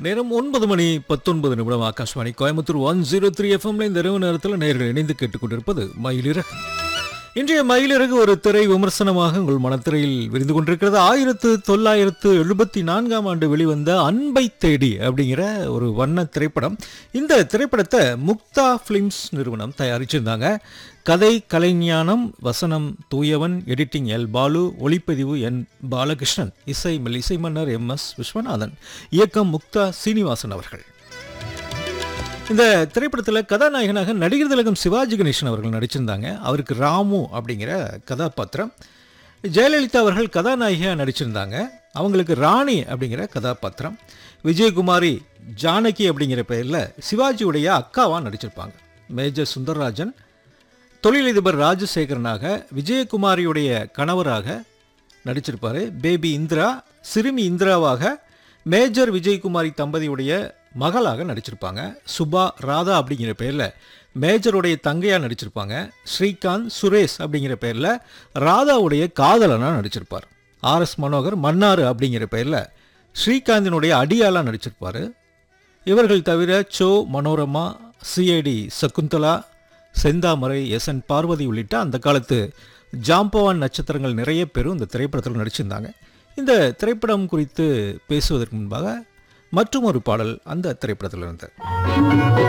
நேரம் ஒன்பது மணி பத்தொன்பது நிமிடம் Akashvani Coimbatore one zero three எஃப்எம்ல இந்த இரவு நேரத்தில் நேர்கள் இணைந்து கேட்டுக்கொண்டிருப்பது மயிலிறகு இன்றைய மயிலிறகு ஒரு திரை விமர்சனமாக உங்கள் மனத்திரையில் விரிந்து கொண்டிருக்கிறது ஆயிரத்து தொள்ளாயிரத்து எழுபத்தி நான்காம் ஆண்டு வெளிவந்த அன்பை தேடி அப்படிங்கிற ஒரு வண்ண திரைப்படம் இந்த திரைப்படத்தை முக்தா ஃபிலிம்ஸ் நிறுவனம் தயாரிச்சிருந்தாங்க கதை கலைஞானம் வசனம் தூயவன் எடிட்டிங் எல் பாலு ஒளிப்பதிவு என் பாலகிருஷ்ணன் இசை இசை மன்னர் எம் எஸ் விஸ்வநாதன் இயக்கம் முக்தா சீனிவாசன் அவர்கள் இந்த திரைப்படத்தில் கதாநாயகனாக நடிகர் திலகம் சிவாஜி கணேசன் அவர்கள் நடிச்சிருந்தாங்க அவருக்கு ராமு அப்படிங்கிற கதாபாத்திரம் ஜெயலலிதா அவர்கள் கதாநாயகியாக நடிச்சிருந்தாங்க அவங்களுக்கு ராணி அப்படிங்கிற கதாபாத்திரம் விஜயகுமாரி ஜானகி அப்படிங்கிற பெயரில் சிவாஜியுடைய அக்காவாக நடிச்சிருப்பாங்க மேஜர் சுந்தரராஜன் தொழிலதிபர் ராஜசேகரனாக விஜயகுமாரியுடைய கணவராக நடிச்சிருப்பாரு பேபி இந்திரா சிறுமி இந்திராவாக மேஜர் விஜயகுமாரி தம்பதியுடைய மகளாக நடிச்சிருப்பாங்க சுபா ராதா அப்படிங்கிற பேரில் மேஜருடைய தங்கையாக நடிச்சிருப்பாங்க ஸ்ரீகாந்த் சுரேஷ் அப்படிங்கிற பேரில் ராதாவுடைய காதலனாக நடிச்சிருப்பார் ஆர்எஸ் மனோகர் மன்னார் அப்படிங்கிற பேரில் ஸ்ரீகாந்தினுடைய அடியாளாக நடிச்சிருப்பார் இவர்கள் தவிர Cho Manorama CID Sakunthala Senthamarai S N Parvathi உள்ளிட்ட அந்த காலத்து ஜாம்பவான் நட்சத்திரங்கள் நிறைய பேரும் இந்த திரைப்படத்தில் நடிச்சிருந்தாங்க இந்த திரைப்படம் குறித்து பேசுவதற்கு முன்பாக மற்றும் ஒரு பாடல் அந்த திரைப்படத்தில் இருந்து